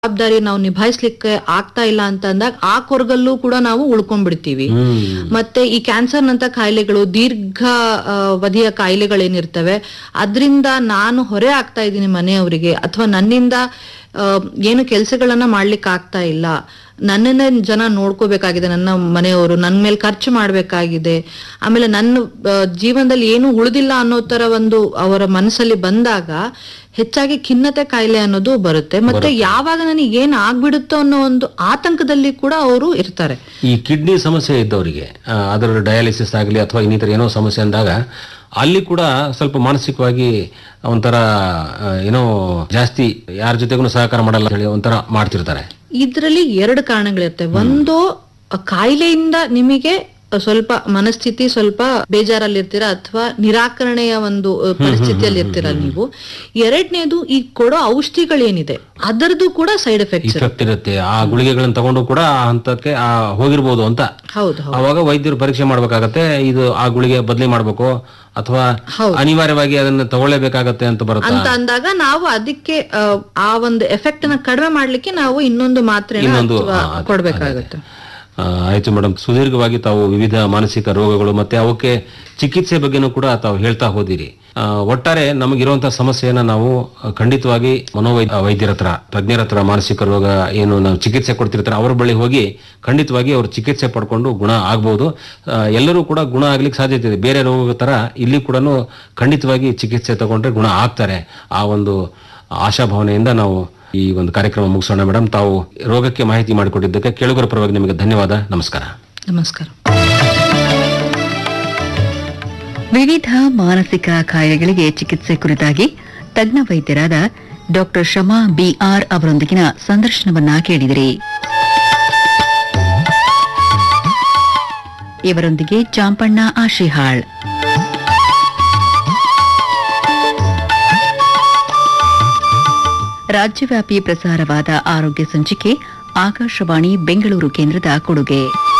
ಜವಾಬ್ದಾರಿ ನಾವು ನಿಭಾಯಿಸ್ಲಿಕ್ಕೆ ಆಗ್ತಾ ಇಲ್ಲ ಅಂತ ಅಂದಾಗ ಆ ಕೊರಗಲ್ಲೂ ಕೂಡ ನಾವು ಉಳ್ಕೊಂಡ್ಬಿಡ್ತೀವಿ ಹ್ಮ್ ಮತ್ತೆ ಈ ಕ್ಯಾನ್ಸರ್ ನಂತ ಕಾಯಿಲೆಗಳು ದೀರ್ಘ ಆ, ಅವಧಿಯ ಕಾಯಿಲೆಗಳೇನಿರ್ತವೆ ಅದರಿಂದ ನಾನು ಹೊರೆ ಆಗ್ತಾ ಇದ್ದೀನಿ ಮನೆಯವರಿಗೆ ಅಥವಾ ನನ್ನಿಂದ ಆ, ಏನು ಕೆಲಸಗಳನ್ನ ಮಾಡ್ಲಿಕ್ಕೆ ಆಗ್ತಾ ಇಲ್ಲ ನನ್ನನ್ನೇ ಜನ ನೋಡ್ಕೋಬೇಕಾಗಿದೆ ನನ್ನ ಮನೆಯವರು ನನ್ನ ಮೇಲೆ ಖರ್ಚು ಮಾಡ್ಬೇಕಾಗಿದೆ ಆಮೇಲೆ ನನ್ನ ಆ, ಜೀವನದಲ್ಲಿ ಏನು ಉಳಿದಿಲ್ಲ ಅನ್ನೋ ತರ ಒಂದು ಅವರ ಮನಸ್ಸಲ್ಲಿ ಬಂದಾಗ ಹೆಚ್ಚಾಗಿ ಖಿನ್ನತೆ ಕಾಯಿಲೆ ಅನ್ನೋದು ಬರುತ್ತೆ ಮತ್ತೆ ಯಾವಾಗ ನನಗೆ ಏನ್ ಆಗ್ಬಿಡುತ್ತೋ ಅನ್ನೋ ಒಂದು ಆತಂಕದಲ್ಲಿ ಕೂಡ ಅವರು ಇರ್ತಾರೆ ಈ ಕಿಡ್ನಿ ಸಮಸ್ಯೆ ಇದ್ದವರಿಗೆ ಆ, ಅದರ ಡಯಾಲಿಸಿಸ್ ಆಗಲಿ ಅಥವಾ ಇನ್ನಿತರ ಏನೋ ಸಮಸ್ಯೆ ಅಂದಾಗ ಅಲ್ಲಿ ಕೂಡ ಸ್ವಲ್ಪ ಮಾನಸಿಕವಾಗಿ ಒಂಥರ ಆ, ಏನೋ ಜಾಸ್ತಿ ಯಾರ ಜೊತೆಗೂ ಸಹಕಾರ ಮಾಡಲ್ಲ ಅಂತ ಹೇಳಿ ಒಂಥರ ಮಾಡ್ತಿರ್ತಾರೆ ಇದರಲ್ಲಿ ಎರಡು ಕಾರಣಗಳಿರ್ತವೆ ಒಂದು ಆ ಕಾಯಿಲೆಯಿಂದ ನಿಮಗೆ ಸ್ವಲ್ಪ ಮನಸ್ಥಿತಿ ಸ್ವಲ್ಪ ಬೇಜಾರಲ್ಲಿರ್ತೀರಾ ಅಥವಾ ನಿರಾಕರಣೆಯ ಒಂದು ಅ, ಪರಿಸ್ಥಿತಿಯಲ್ಲಿ ಇರ್ತೀರಾ ನೀವು ಎರಡನೇದು ಈ ಕೊಡೋ ಔಷಧಿಗಳೇನಿದೆ ಅದರದ್ದು ಕೂಡ ಸೈಡ್ ಎಫೆಕ್ಟ್ಸ್ ಇಫೆಕ್ಟ್ ಇರುತ್ತೆ ಆ ಗುಳಿಗೆಗಳನ್ನ ತಗೊಂಡು ಕೂಡ ಆ ಹಂತಕ್ಕೆ ಆ ಹೋಗಿರ್ಬೋದು ಅಂತ ಹೌದು ಹೌದು ಅವಾಗ ವೈದ್ಯರು ಪರೀಕ್ಷೆ ಮಾಡ್ಬೇಕಾಗತ್ತೆ ಇದು ಆ ಗುಳಿಗೆ ಬದಲಿ ಮಾಡ್ಬೇಕು ಅಥವಾ ಅನಿವಾರ್ಯವಾಗಿ ಅದನ್ನ ತಗೊಳ್ಳೇಬೇಕಾಗತ್ತೆ ಅಂತ ಬರುತ್ತೆ ಅಂತ ಅಂದಾಗ ನಾವು ಅದಕ್ಕೆ ಆ, ಆ ಒಂದು ಎಫೆಕ್ಟ್ ನ ಕಡಿಮೆ ಮಾಡ್ಲಿಕ್ಕೆ ನಾವು ಇನ್ನೊಂದು ಮಾತ್ರೆನ ಇನ್ನೊಂದು, ಅಥವಾ ಆ, ಅದೇ, ಕೊಡ್ಬೇಕಾಗುತ್ತೆ ಆ, ಆಯ್ತು ಮೇಡಮ್ ಸುದೀರ್ಘವಾಗಿ ತಾವು ವಿವಿಧ ಮಾನಸಿಕ ರೋಗಗಳು ಮತ್ತೆ ಅವಕ್ಕೆ ಚಿಕಿತ್ಸೆ ಬಗ್ಗೆನೂ ಕೂಡ ತಾವು ಹೇಳ್ತಾ ಹೋದಿರಿ ಆ, ಒಟ್ಟಾರೆ ನಮಗಿರುವಂತಹ ಸಮಸ್ಯೆಯನ್ನ ನಾವು ಆ, ಖಂಡಿತವಾಗಿ ಮನೋವೈದ್ಯ ವೈದ್ಯರ ಹತ್ರ ತಜ್ಞರ ಹತ್ರ ಮಾನಸಿಕ ರೋಗ ಏನು ನಾವು ಚಿಕಿತ್ಸೆ ಕೊಡ್ತಿರ್ತಾರೆ ಅವ್ರ ಬಳಿ ಹೋಗಿ ಖಂಡಿತವಾಗಿ ಅವ್ರು ಚಿಕಿತ್ಸೆ ಪಡ್ಕೊಂಡು ಗುಣ ಆಗ್ಬೋದು ಆ, ಎಲ್ಲರೂ ಕೂಡ ಗುಣ ಆಗ್ಲಿಕ್ಕೆ ಸಾಧ್ಯತೆ ಇದೆ ಬೇರೆ ರೋಗದ ತರ ಇಲ್ಲಿ ಕೂಡ ಖಂಡಿತವಾಗಿ ಚಿಕಿತ್ಸೆ ತಗೊಂಡ್ರೆ ಗುಣ ಆಗ್ತಾರೆ ಆ ಒಂದು ಆಶಾಭಾವನೆಯಿಂದ ನಾವು ಈ ಒಂದು ಕಾರ್ಯಕ್ರಮ ಮುಗಿಸೋಣ ಮೇಡಮ್ ತಾವು ರೋಗಕ್ಕೆ ಮಾಹಿತಿ ಮಾಡಿಕೊಟ್ಟಿದ್ದಕ್ಕೆ ಕೇಳುಗರ ಪರವಾಗಿ ನಿಮಗೆ ಧನ್ಯವಾದ ನಮಸ್ಕಾರ ನಮಸ್ಕಾರ ವಿವಿಧ ಮಾನಸಿಕ ಕಾಯಿಲೆಗಳಿಗೆ ಚಿಕಿತ್ಸೆ ಕುರಿತಾಗಿ ತಜ್ಞ ವೈದ್ಯರಾದ ಡಾಕ್ಟರ್ ಶಮಾ ಬಿಆರ್ ಅವರೊಂದಿಗಿನ ಸಂದರ್ಶನವನ್ನ ಕೇಳಿದಿರಿ ಇವರೊಂದಿಗೆ ಚಾಂಪಣ್ಣ ಆಶಿಹಾಳ್ ರಾಜ್ಯವ್ಯಾಪಿ ಪ್ರಸಾರವಾದ ಆರೋಗ್ಯ ಸಂಚಿಕೆ ಆಕಾಶವಾಣಿ ಬೆಂಗಳೂರು ಕೇಂದ್ರದ ಕೊಡುಗೆ